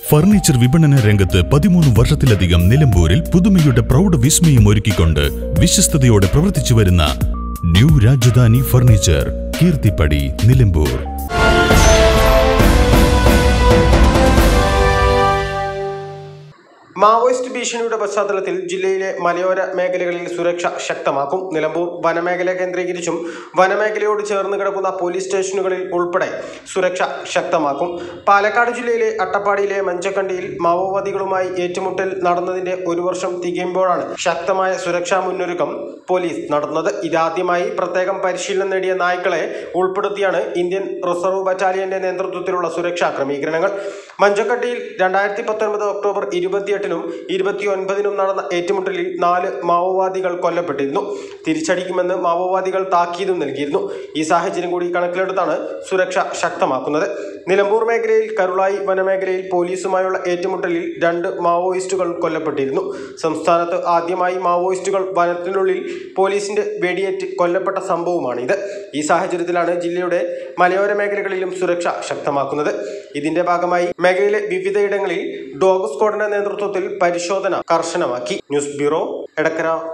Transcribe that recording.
furniture വിപണന രംഗത്ത് പതിമൂന്ന് വർഷത്തിലധികം നിലമ്പൂരിൽ പുതുമയുടെ പ്രൗഢ വിസ്മയം ഒരുക്കിക്കൊണ്ട് വിശ്വസ്തയോടെ പ്രവർത്തിച്ചു വരുന്ന new Rajdhani furniture Keerthippadi Nilambur Maoist ഭീഷണിയുടെ പശ്ചാത്തലത്തിൽ ജില്ലയിലെ മലയോര മേഖലകളിൽ സുരക്ഷ ശക്തമാക്കും നിലമ്പൂർ വനമേഖല കേന്ദ്രീകരിച്ചും വനമേഖലയോട് ചേർന്ന് കിടക്കുന്ന പോലീസ് സ്റ്റേഷനുകളിൽ ഉൾപ്പെടെ സുരക്ഷ ശക്തമാക്കും പാലക്കാട് ജില്ലയിലെ അട്ടപ്പാടിയിലെ മഞ്ചക്കണ്ടിയിൽ മാവോവാദികളുമായി ഏറ്റുമുട്ടൽ നടന്നതിന്റെ ഒരു വർഷം തികയുമ്പോഴാണ് ശക്തമായ സുരക്ഷാ മുന്നൊരുക്കം പോലീസ് നടത്തുന്നത് ഇതാദ്യമായി പ്രത്യേകം പരിശീലനം നേടിയ നായ്ക്കളെ ഉൾപ്പെടുത്തിയാണ് ഇന്ത്യൻ റിസർവ് ബറ്റാലിയന്റെ നേതൃത്വത്തിലുള്ള സുരക്ഷാ ക്രമീകരണങ്ങൾ മഞ്ചക്കട്ടിയിൽ രണ്ടായിരത്തി പത്തൊൻപത് ഒക്ടോബർ ഇരുപത്തിയെട്ടിനും ഇരുപത്തിയൊൻപതിനും നടന്ന ഏറ്റുമുട്ടലിൽ നാല് മാവോവാദികൾ കൊല്ലപ്പെട്ടിരുന്നു തിരിച്ചടിക്കുമെന്ന് മാവോവാദികൾ താക്കീതും നൽകിയിരുന്നു ഈ സാഹചര്യം കൂടി കണക്കിലെടുത്താണ് സുരക്ഷ ശക്തമാക്കുന്നത് നിലമ്പൂർ മേഖലയിൽ കരുളായി വനമേഖലയിൽ പോലീസുമായുള്ള ഏറ്റുമുട്ടലിൽ രണ്ട് മാവോയിസ്റ്റുകൾ കൊല്ലപ്പെട്ടിരുന്നു സംസ്ഥാനത്ത് ആദ്യമായി മാവോയിസ്റ്റുകൾ വനത്തിനുള്ളിൽ പോലീസിന്റെ വെടിയേറ്റ് കൊല്ലപ്പെട്ട സംഭവമാണിത് ഈ സാഹചര്യത്തിലാണ് ജില്ലയുടെ മലയോര മേഖലകളിലും സുരക്ഷ ശക്തമാക്കുന്നത് ഇതിന്റെ ഭാഗമായി മേഖലയിലെ വിവിധയിടങ്ങളിൽ ഡോഗ് സ്ക്വാഡിന്റെ നേതൃത്വത്തിൽ പരിശോധന കർശനമാക്കി ന്യൂസ് ബ്യൂറോ എടക്കര